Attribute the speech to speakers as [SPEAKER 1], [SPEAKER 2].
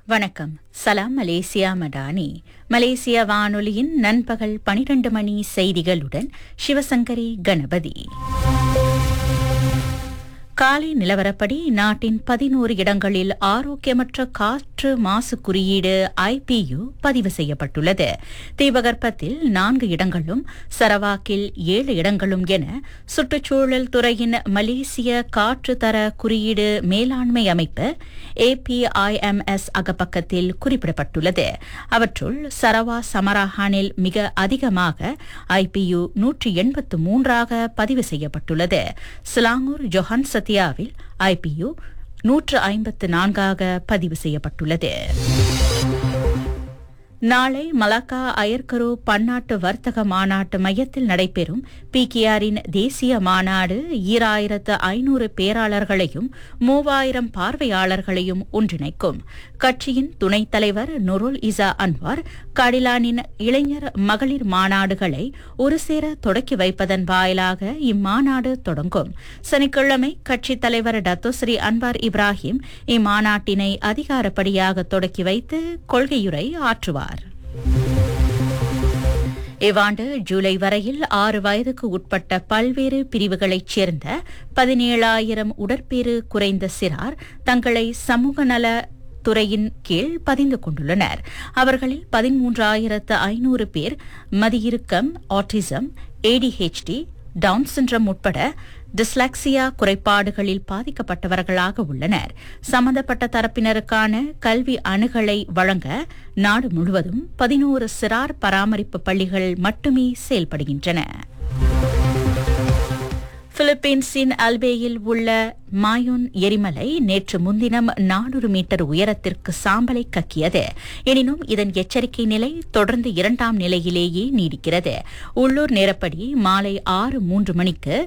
[SPEAKER 1] வணக்கம் சலாம் மலேசியா மடானி மலேசிய வானொலியின் நண்பகல் பனிரண்டு மணி செய்திகளுடன் சிவசங்கரி கணபதி காலை நிலவரப்படி நாட்டின் பதினோரு இடங்களில் ஆரோக்கியமற்ற காற்று மாசு குறியீடு ஐபியு பதிவு செய்யப்பட்டுள்ளது தீபகற்பத்தில் நான்கு இடங்களும் சரவாக்கில் ஏழு இடங்களும் என சுற்றுச்சூழல் துறையின் மலேசிய காற்று தர குறியீடு மேலாண்மை அமைப்பு ஏபிஐஎம்எஸ் அகப்பக்கத்தில் குறிப்பிடப்பட்டுள்ளது அவற்றுள் சரவா சமராஹானில் மிக அதிகமாக ஐபியு நூற்றி எண்பத்து மூன்றாக பதிவு செய்யப்பட்டுள்ளது சிலாங்கூர் ஜொஹான் சத்யாவில் ஐபியு நூற்று ஐம்பத்து நான்காக பதிவு செய்யப்பட்டுள்ளது நாளை மலாக்கா அயர்கரு பன்னாட்டு வர்த்தக மாநாட்டு மையத்தில் நடைபெறும் பிகேஆரின் தேசிய மாநாடு ஈராயிரத்து ஐநூறு பேராளர்களையும் மூவாயிரம் பார்வையாளர்களையும் ஒன்றிணைக்கும் கட்சியின் துணைத் தலைவர் நுருல் இசா அன்வார் கடிலானின் இளைஞர் மகளிர் மாநாடுகளை ஒருசேர தொடக்கி வைப்பதன் வாயிலாக இம்மாநாடு தொடங்கும் சனிக்கிழமை கட்சித் தலைவர் டத்தோஸ்ரீ அன்வார் இப்ராஹிம் இம்மாநாட்டினை அதிகாரப்படியாக தொடக்கி வைத்து கொள்கையுரை ஆற்றுவார் இவ்வாண்டு ஜூலை வரையில் ஆறு வயதுக்கு உட்பட்ட பல்வேறு பிரிவுகளைச் சேர்ந்த பதினேழாயிரம் உடற்பேறு குறைந்த சிறார் தங்களை சமூக நல துறையின் கீழ் பதிந்து கொண்டுள்ளனர் அவர்களில் பதிமூன்றாயிரத்து ஐநூறு பேர் மதியிறுக்கம் ஆட்டிசம் ஏடிஹெச்டி டவுன் சின்ரம் உட்பட டிஸ்லாக்சியா குறைபாடுகளில் பாதிக்கப்பட்டவர்களாக உள்ளனர் சம்பந்தப்பட்ட தரப்பினருக்கான கல்வி அணுகலை வழங்க நாடு முழுவதும் பதினோரு சிறார் பராமரிப்பு பள்ளிகள் மட்டுமே செயல்படுகின்றன பிலிப்பீன்ஸின் அல்பேயில் உள்ள மாயோன் எரிமலை நேற்று முன்தினம் நானூறு மீட்டர் உயரத்திற்கு சாம்பலை கக்கியது எனினும் இதன் எச்சரிக்கை நிலை தொடர்ந்து இரண்டாம் நிலையிலேயே நீடிக்கிறது உள்ளூர் நேரப்படி மாலை ஆறு மூன்று மணிக்கு